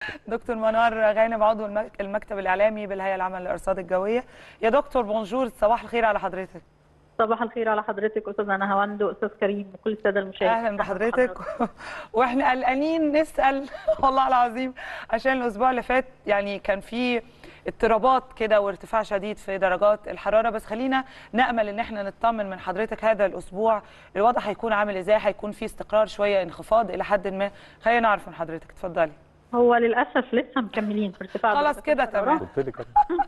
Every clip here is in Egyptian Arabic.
دكتور منار غانم عضو المك- المكتب الاعلامي بالهيئه العامه للارصاد الجويه يا دكتور بونجور صباح الخير على حضرتك صباح الخير على حضرتك استاذ انا هوند واستاذ كريم وكل الساده المشاهدين اهلا بحضرتك واحنا قلقانين نسال والله العظيم عشان الاسبوع اللي فات يعني كان في اضطرابات كده وارتفاع شديد في درجات الحراره بس خلينا نامل ان احنا نطمن من حضرتك هذا الاسبوع الوضع هيكون عامل ازاي هيكون في استقرار شويه انخفاض الى حد ما خلينا نعرف من حضرتك اتفضلي هو للاسف لسه مكملين في ارتفاع خلاص درجات كده الحرارة. تمام قلت لك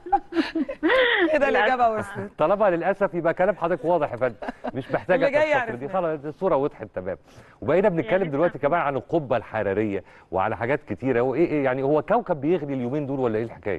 كده الاجابه وصلت طالما للاسف يبقى كلام حضرتك واضح يا فندم مش محتاجه اللي جاي تفصيل دي عرفناه. خلاص الصوره وضحت تمام وبقينا بنتكلم يعني دلوقتي إحنا- كمان عن القبه الحراريه وعلى حاجات كتيره وايه إيه يعني هو كوكب بيغلي اليومين دول ولا ايه الحكايه؟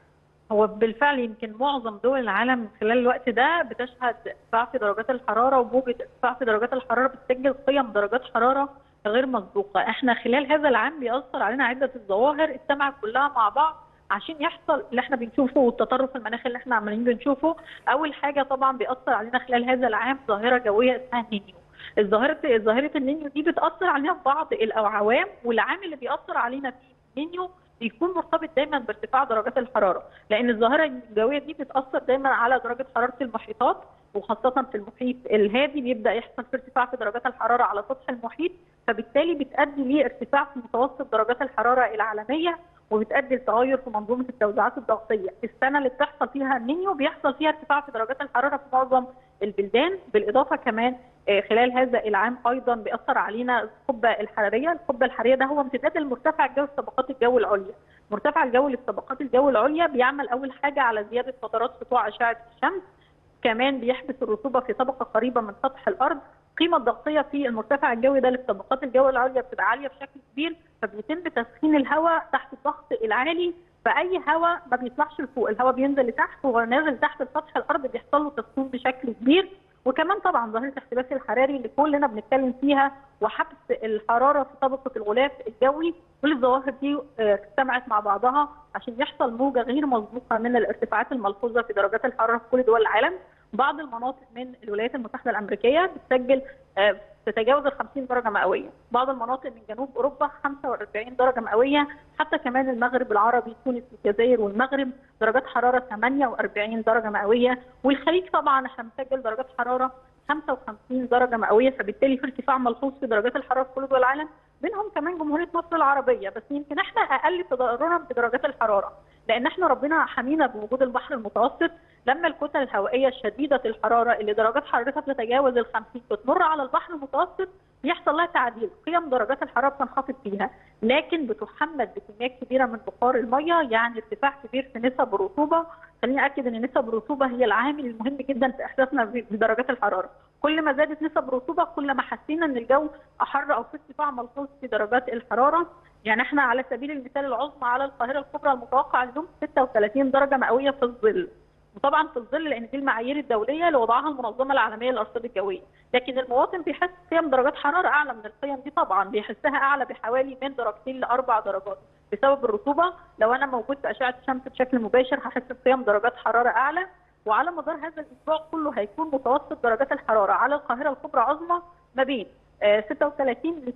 هو بالفعل يمكن معظم دول العالم خلال الوقت ده بتشهد ارتفاع في درجات الحراره وموجه ارتفاع في درجات الحراره بتسجل قيم درجات حراره غير مسبوقه، احنا خلال هذا العام بيأثر علينا عده الظواهر اجتمعت كلها مع بعض عشان يحصل اللي احنا بنشوفه والتطرف المناخي اللي احنا عمالين بنشوفه، اول حاجه طبعا بيأثر علينا خلال هذا العام ظاهره جويه اسمها النينيو. الظاهره ظاهره النينيو دي بتأثر علينا في بعض الاعوام والعامل اللي بيأثر علينا في النينيو بيكون مرتبط دايما بارتفاع درجات الحراره لان الظاهره الجويه دي بتاثر دايما على درجه حراره المحيطات وخاصه في المحيط الهادي بيبدا يحصل في ارتفاع في درجات الحراره على سطح المحيط فبالتالي بتؤدي لارتفاع في متوسط درجات الحراره العالميه وبتؤدي لتغير في منظومه التوزيعات الضغطيه السنه اللي بتحصل فيها النينيو بيحصل فيها ارتفاع في درجات الحراره في معظم البلدان بالاضافه كمان آه، خلال هذا العام ايضا بيأثر علينا القبه الحراريه، القبه الحراريه ده هو امتداد المرتفع الجوي في طبقات الجو العليا. مرتفع الجو اللي في طبقات الجو العليا بيعمل اول حاجه على زياده فترات سطوع اشعه الشمس، كمان بيحبس الرطوبه في طبقه قريبه من سطح الارض، القيمه الضغطيه في المرتفع الجوي ده اللي في طبقات الجو العليا بتبقى عاليه بشكل كبير فبيتم تسخين الهواء تحت الضغط العالي فاي هواء ما بيطلعش لفوق الهواء بينزل لتحت وهو نازل تحت سطح الارض بيحصل له تسخين بشكل كبير وكمان طبعا ظاهره الاحتباس الحراري اللي كلنا بنتكلم فيها وحبس الحراره في طبقه الغلاف الجوي كل الظواهر دي آه، اجتمعت مع بعضها عشان يحصل موجه غير مسبوقه من الارتفاعات الملحوظه في درجات الحراره في كل دول العالم بعض المناطق من الولايات المتحده الامريكيه بتسجل آه، تتجاوز ال 50 درجه مئويه، بعض المناطق من جنوب اوروبا 45 درجه مئويه، حتى كمان المغرب العربي تونس والجزائر والمغرب درجات حراره 48 درجه مئويه، والخليج طبعا احنا بنسجل درجات حراره 55 درجه مئويه فبالتالي في ارتفاع ملحوظ في درجات الحراره في كل دول العالم، منهم كمان جمهوريه مصر العربيه، بس يمكن احنا اقل تضررا بدرجات الحراره، لان احنا ربنا حمينا بوجود البحر المتوسط لما الكتل الهوائيه شديده الحراره اللي درجات حرارتها بتتجاوز ال 50 بتمر على البحر المتوسط بيحصل لها تعديل قيم درجات الحراره بتنخفض فيها لكن بتحمل بكميات كبيره من بخار الميه يعني ارتفاع كبير في نسب الرطوبه خليني اكد ان نسب الرطوبه هي العامل المهم جدا في احساسنا بدرجات الحراره كل ما زادت نسب الرطوبه كل ما حسينا ان الجو احر او في ارتفاع ملحوظ في درجات الحراره يعني احنا على سبيل المثال العظمى على القاهره الكبرى المتوقع اليوم 36 درجه مئويه في الظل وطبعا في الظل لان دي المعايير الدوليه اللي وضعها المنظمه العالميه للارصاد الجويه، لكن المواطن بيحس قيم درجات حراره اعلى من القيم دي طبعا بيحسها اعلى بحوالي من درجتين لاربع درجات بسبب الرطوبه، لو انا موجود في اشعه الشمس بشكل مباشر هحس بقيم درجات حراره اعلى، وعلى مدار هذا الاسبوع كله هيكون متوسط درجات الحراره على القاهره الكبرى عظمى ما بين آه، 36 ل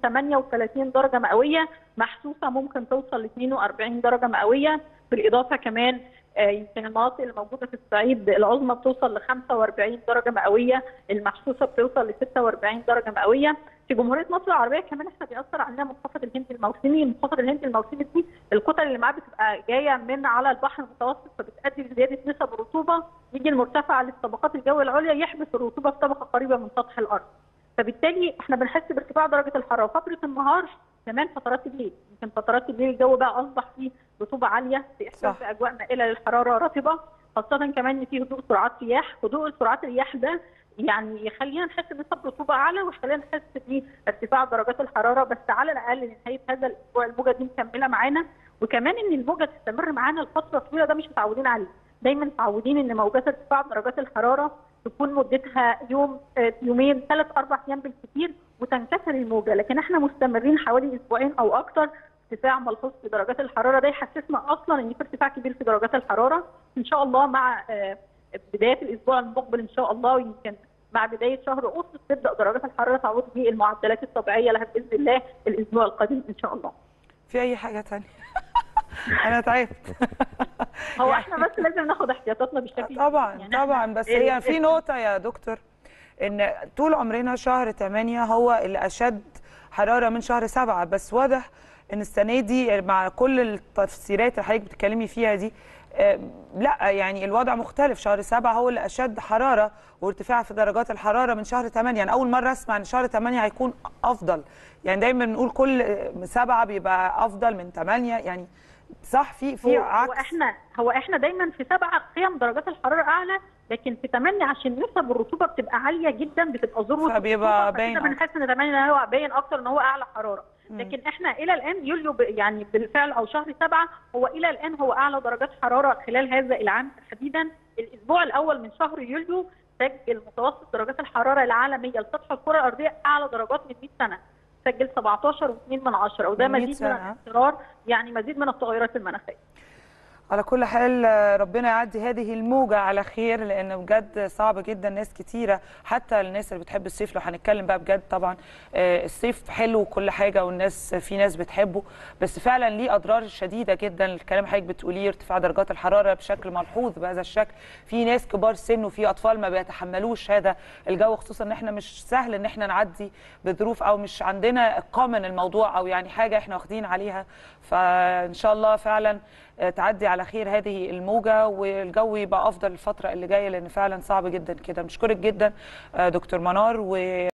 38 درجه مئويه محسوسه ممكن توصل ل 42 درجه مئويه بالاضافه كمان آه، يمكن المناطق اللي موجوده في الصعيد العظمى بتوصل ل 45 درجه مئويه المحسوسه بتوصل ل 46 درجه مئويه في جمهوريه مصر العربيه كمان احنا بيأثر علينا منخفض الهند الموسمي، المنخفض الهند الموسمي دي الكتل اللي معاه بتبقى جايه من على البحر المتوسط فبتؤدي لزياده نسب الرطوبه يجي المرتفع لطبقات الجو العليا يحبس الرطوبه في طبقه قريبه من سطح الارض. فبالتالي احنا بنحس بارتفاع درجه الحراره فتره النهار كمان فترات الليل يمكن فترات الليل الجو بقى اصبح فيه رطوبه عاليه في احساس صح. باجواء مائله للحراره رطبه خاصه كمان ان في هدوء سرعات رياح هدوء سرعات الرياح ده يعني يخلينا نحس بنسب رطوبه اعلى ويخلينا نحس بارتفاع درجات الحراره بس على الاقل لنهايه هذا الاسبوع الموجه دي مكمله معانا وكمان ان الموجه تستمر معانا لفتره طويله ده مش متعودين عليه دايما متعودين ان موجات ارتفاع درجات الحراره تكون مدتها يوم آه، يومين ثلاث اربع ايام بالكثير وتنكسر الموجه لكن احنا مستمرين حوالي اسبوعين او اكتر ارتفاع ملحوظ في درجات الحراره ده يحسسنا اصلا ان في ارتفاع كبير في درجات الحراره ان شاء الله مع آه، بدايه الاسبوع المقبل ان شاء الله ويمكن مع بدايه شهر اغسطس تبدا درجات الحراره تعود بالمعدلات الطبيعيه لها باذن الله الاسبوع القادم ان شاء الله. في اي حاجه تانية انا تعبت هو احنا بس لازم ناخد احتياطاتنا بالشكل طبعا يعني إحنا طبعا بس ال- هي في نقطة يا دكتور ان طول عمرنا شهر 8 هو اللي اشد حرارة من شهر 7 بس واضح ان السنة دي مع كل التفسيرات اللي حضرتك بتتكلمي فيها دي آه، لا يعني الوضع مختلف شهر 7 هو اللي اشد حرارة وارتفاع في درجات الحرارة من شهر 8 يعني اول مرة اسمع ان شهر 8 هيكون افضل يعني دايما بنقول كل سبعة بيبقى افضل من 8 يعني صح في في هو, هو عكس احنا هو احنا دايما في سبعه قيم درجات الحراره اعلى لكن في 8 عشان نسب الرطوبه بتبقى عاليه جدا بتبقى ذروه فبيبقى الرطوبة، باين فكده بنحس ان 8 هو باين اكتر ان هو اعلى حراره لكن احنا الى الان يوليو ب- يعني بالفعل او شهر سبعه هو الى الان هو اعلى درجات حراره خلال هذا العام تحديدا الاسبوع الاول من شهر يوليو سجل متوسط درجات الحراره العالميه لسطح الكره الارضيه اعلى درجات من 100 سنه سجل 17 و2 من 10 وده من 100 مزيد من سنة. الاضطرار يعني مزيد من التغيرات المناخيه على كل حال آه، ربنا يعدي هذه الموجة على خير لأن بجد صعب جدا ناس كتيرة حتى الناس اللي بتحب الصيف لو هنتكلم بقى بجد طبعا آه، الصيف حلو وكل حاجة والناس في ناس بتحبه بس فعلا ليه أضرار شديدة جدا الكلام حضرتك بتقوليه ارتفاع درجات الحرارة بشكل ملحوظ بهذا الشكل في ناس كبار سن وفي أطفال ما بيتحملوش هذا الجو خصوصا إن احنا مش سهل إن احنا نعدي بظروف أو مش عندنا كومن الموضوع أو يعني حاجة احنا واخدين عليها فإن شاء الله فعلا آه، تعدي على خير هذه الموجة والجو يبقى أفضل الفترة اللي جاية لأن فعلا صعب جدا كده بشكرك جدا آه، دكتور منار و